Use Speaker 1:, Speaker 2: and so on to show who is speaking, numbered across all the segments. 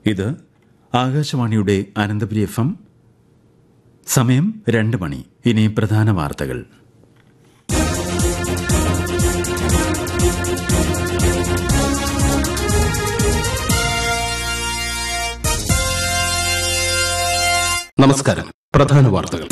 Speaker 1: ഇത് ആകാശവാണിയുടെ Ananthapuri F M സമയം രണ്ട് മണി ഇനി പ്രധാന വാർത്തകൾ
Speaker 2: നമസ്കാരം പ്രധാന വാർത്തകൾ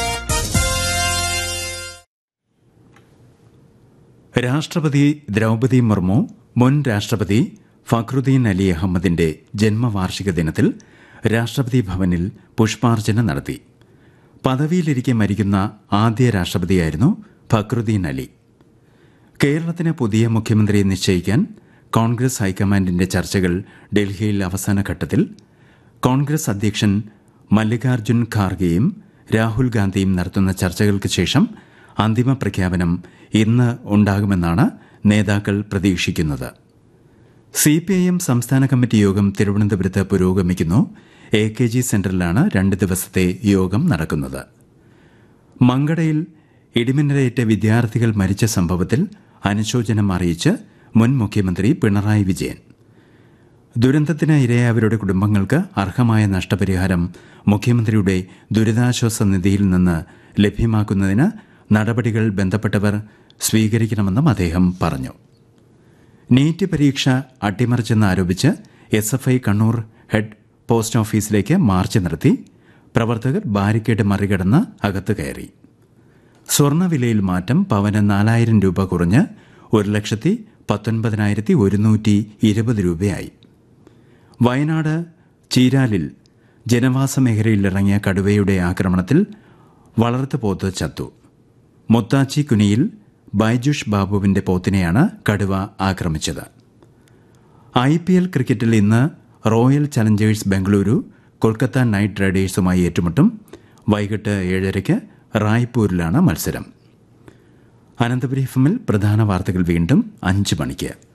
Speaker 1: രാഷ്ട്രപതി ദ്രൗപദി മുർമു മുൻ രാഷ്ട്രപതി ഫഖ്റുദ്ദീൻ അലി അഹമ്മദിന്റെ ജന്മവാർഷിക ദിനത്തിൽ രാഷ്ട്രപതി ഭവനിൽ പുഷ്പാർച്ചന നടത്തി പദവിയിലിരിക്കെ മരിക്കുന്ന ആദ്യ രാഷ്ട്രപതിയായിരുന്നു ഫഖ്റുദ്ദീൻ അലി കേരളത്തിന് പുതിയ മുഖ്യമന്ത്രിയെ നിശ്ചയിക്കാൻ കോൺഗ്രസ് ഹൈക്കമാൻഡിന്റെ ചർച്ചകൾ ഡൽഹിയിൽ അവസാന ഘട്ടത്തിൽ കോൺഗ്രസ് അധ്യക്ഷൻ മല്ലികാർജുൻ ഖാർഗെയും രാഹുൽ ഗാന്ധിയും നടത്തുന്ന ചർച്ചകൾക്ക് ശേഷം അന്തിമ പ്രഖ്യാപനം ഇന്ന് ഉണ്ടാകുമെന്നാണ് നേതാക്കൾ പ്രതീക്ഷിക്കുന്നത് സി പി ഐ എം സംസ്ഥാന കമ്മിറ്റി യോഗം തിരുവനന്തപുരത്ത് പുരോഗമിക്കുന്നു എ കെ ജി സെന്ററിലാണ് രണ്ട് ദിവസത്തെ യോഗം നടക്കുന്നത് മങ്കടയിൽ ഇടിമിന്നലേറ്റ വിദ്യാർത്ഥികൾ മരിച്ച സംഭവത്തിൽ അനുശോചനം അറിയിച്ച് മുൻ മുഖ്യമന്ത്രി പിണറായി വിജയൻ ദുരന്തത്തിന് ഇരയായവരുടെ കുടുംബങ്ങൾക്ക് അർഹമായ നഷ്ടപരിഹാരം മുഖ്യമന്ത്രിയുടെ ദുരിതാശ്വാസ നിധിയിൽ നിന്ന് ലഭ്യമാക്കുന്നതിന് നടപടികൾ ബന്ധപ്പെട്ടവർ സ്വീകരിക്കണമെന്നും അദ്ദേഹം പറഞ്ഞു നീറ്റ് പരീക്ഷ അട്ടിമറിച്ചെന്ന് ആരോപിച്ച് S F I Kannur head post ഓഫീസിലേക്ക് മാർച്ച് നടത്തി പ്രവർത്തകർ ബാരിക്കേഡ് മറികടന്ന് അകത്ത് കയറി സ്വർണ്ണവിലയിൽ മാറ്റം പവന് നാലായിരം രൂപ കുറഞ്ഞ് ഒരു ലക്ഷത്തി പത്തൊൻപതിനായിരത്തി ഒരുന്നൂറ്റി ഇരുപത് രൂപയായി വയനാട് ചീരാലിൽ ജനവാസ മേഖലയിലിറങ്ങിയ കടുവയുടെ ആക്രമണത്തിൽ വളർത്തുപോത്ത് ചത്തു മുത്താച്ചി കുനിയിൽ ബൈജുഷ് ബാബുവിന്റെ പോത്തിനെയാണ് കടുവ ആക്രമിച്ചത് ഐ പി എൽ ക്രിക്കറ്റിൽ ഇന്ന് royal challengers Bengaluru Kolkata knight റൈഡേഴ്സുമായി ഏറ്റുമുട്ടും വൈകിട്ട് ഏഴരയ്ക്ക് റായ്പൂരിലാണ് മത്സരം അനന്തപുരി എഫ് എമ്മിൽ പ്രധാന വാർത്തകൾ വീണ്ടും അഞ്ച് മണിക്ക്